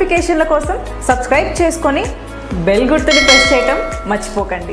నోటిఫికేషన్ల కోసం సబ్స్క్రైబ్ చేసుకొని బెల్ గుర్తుని ప్రెస్ చేయటం మర్చిపోకండి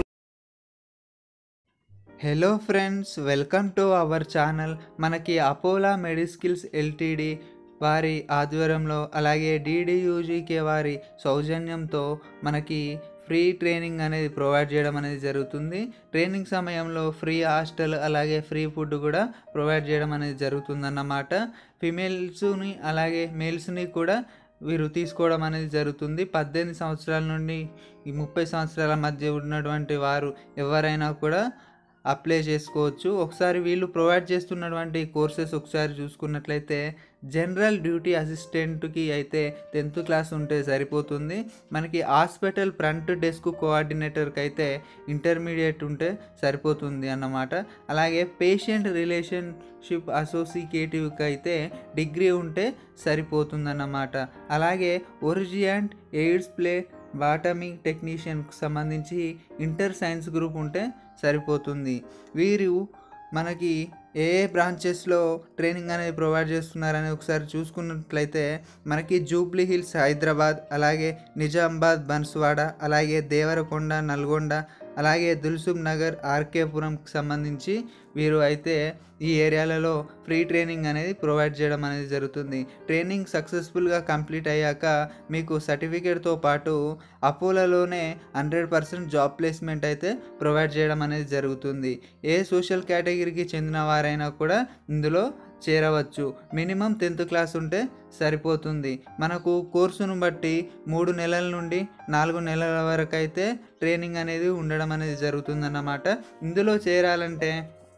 hello friends welcome to our channel మనకి అపోలా మెడిస్కిల్స్ ఎల్టీడీ వారి ఆధ్వర్యంలో అలాగే డీడీయూజీకే వారి సౌజన్యంతో మనకి ఫ్రీ ట్రైనింగ్ అనేది ప్రొవైడ్ చేయడం అనేది జరుగుతుంది ట్రైనింగ్ సమయంలో ఫ్రీ హాస్టల్ అలాగే ఫ్రీ ఫుడ్ కూడా ప్రొవైడ్ చేయడం అనేది జరుగుతుందన్నమాట ఫిమేల్స్ని అలాగే మేల్స్ని కూడా వీరు తీసుకోవడం అనేది జరుగుతుంది పద్దెనిమిది సంవత్సరాల నుండి ఈ ముప్పై సంవత్సరాల మధ్య ఉన్నటువంటి వారు ఎవరైనా కూడా అప్లై చేసుకోవచ్చు ఒకసారి వీళ్ళు ప్రొవైడ్ చేస్తున్నటువంటి కోర్సెస్ ఒకసారి చూసుకున్నట్లయితే జనరల్ డ్యూటీ అసిస్టెంట్కి అయితే టెన్త్ క్లాస్ ఉంటే సరిపోతుంది మనకి హాస్పిటల్ ఫ్రంట్ డెస్క్ కోఆర్డినేటర్కి అయితే ఇంటర్మీడియట్ ఉంటే సరిపోతుంది అన్నమాట అలాగే పేషెంట్ రిలేషన్షిప్ అసోసియేటివ్కి అయితే డిగ్రీ ఉంటే సరిపోతుందన్నమాట అలాగే ఒరిజియాంట్ ఎయిడ్స్ ప్లే బాటమీ టెక్నీషియన్కి సంబంధించి ఇంటర్ సైన్స్ గ్రూప్ ఉంటే సరిపోతుంది వీరు మనకి ఏ ఏ బ్రాంచెస్లో ట్రైనింగ్ అనేది ప్రొవైడ్ చేస్తున్నారని ఒకసారి చూసుకున్నట్లయితే మనకి జూబ్లీ హిల్స్ హైదరాబాద్ అలాగే నిజామాబాద్ బన్స్వాడ అలాగే దేవరకొండ నల్గొండ అలాగే దిల్సుఖ్ నగర్ ఆర్కేపురంకి సంబంధించి వీరు అయితే ఈ ఏరియాలలో ఫ్రీ ట్రైనింగ్ అనేది ప్రొవైడ్ చేయడం అనేది జరుగుతుంది ట్రైనింగ్ సక్సెస్ఫుల్గా కంప్లీట్ అయ్యాక మీకు సర్టిఫికేట్తో పాటు అపోలోలోనే హండ్రెడ్ పర్సెంట్ జాబ్ ప్లేస్మెంట్ అయితే ప్రొవైడ్ చేయడం అనేది జరుగుతుంది ఏ సోషల్ కేటగిరీకి చెందిన వారైనా కూడా ఇందులో చేరవచ్చు మినిమం టెన్త్ క్లాస్ ఉంటే సరిపోతుంది మనకు కోర్సును బట్టి మూడు నెలల నుండి నాలుగు నెలల వరకు అయితే ట్రైనింగ్ అనేది ఉండడం అనేది జరుగుతుందన్నమాట ఇందులో చేరాలంటే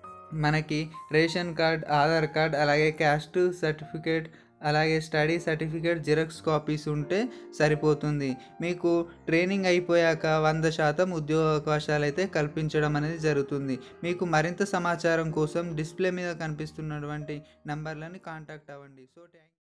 మనకి రేషన్ కార్డ్ ఆధార్ కార్డ్ అలాగే క్యాస్ట్ సర్టిఫికేట్ అలాగే స్టడీ సర్టిఫికేట్ జిరాక్స్ కాపీస్ ఉంటే సరిపోతుంది మీకు ట్రైనింగ్ అయిపోయాక వంద శాతం ఉద్యోగ అవకాశాలు అయితే కల్పించడం అనేది జరుగుతుంది మీకు మరింత సమాచారం కోసం డిస్ప్లే మీద కనిపిస్తున్నటువంటి నంబర్లని కాంటాక్ట్ అవ్వండి సో థ్యాంక్